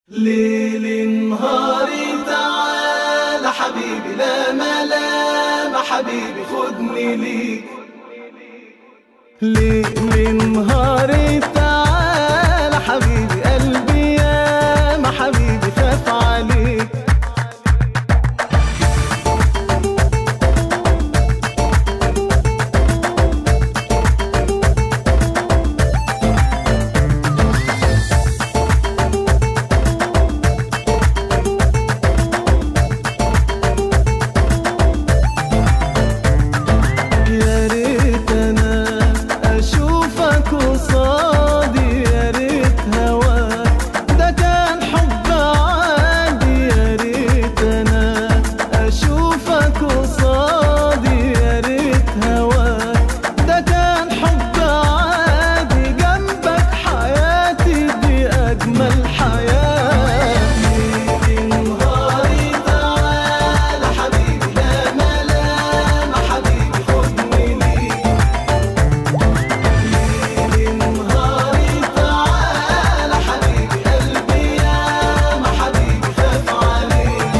ليل نهاري تعال حبيبي لا ملام حبيبي خدني ليك ليل نهاري تعال حبيبي قلبي يا ما حبيبي خاف عليك يا ريت انا اشوفك قصادي يا ريت هواك ده كان حب عادي يا ريت انا اشوفك قصادي يا ريت هواك ده كان حب عادي جنبك حياتي دي اجمل حياه ليل نهاري تعال حبيبي لا ملام حبيبي خدني ليك ليل نهاري تعال حبيبي قلبي يا ما حبيبي خاف عليك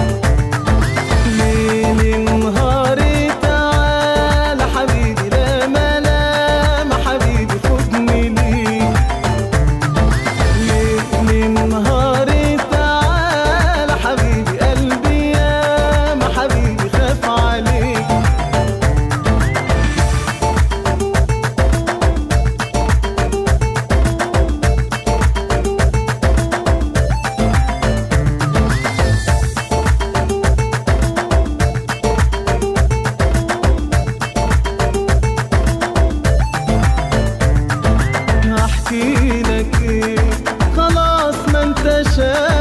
ليل نهاري تعال حبيبي لا ملام حبيبي خدني ليك ليل نهاري تعال حبيبي قلبي يا ما حبيبي خاف عليك هحكي لك ايه خلاص ما انت شايف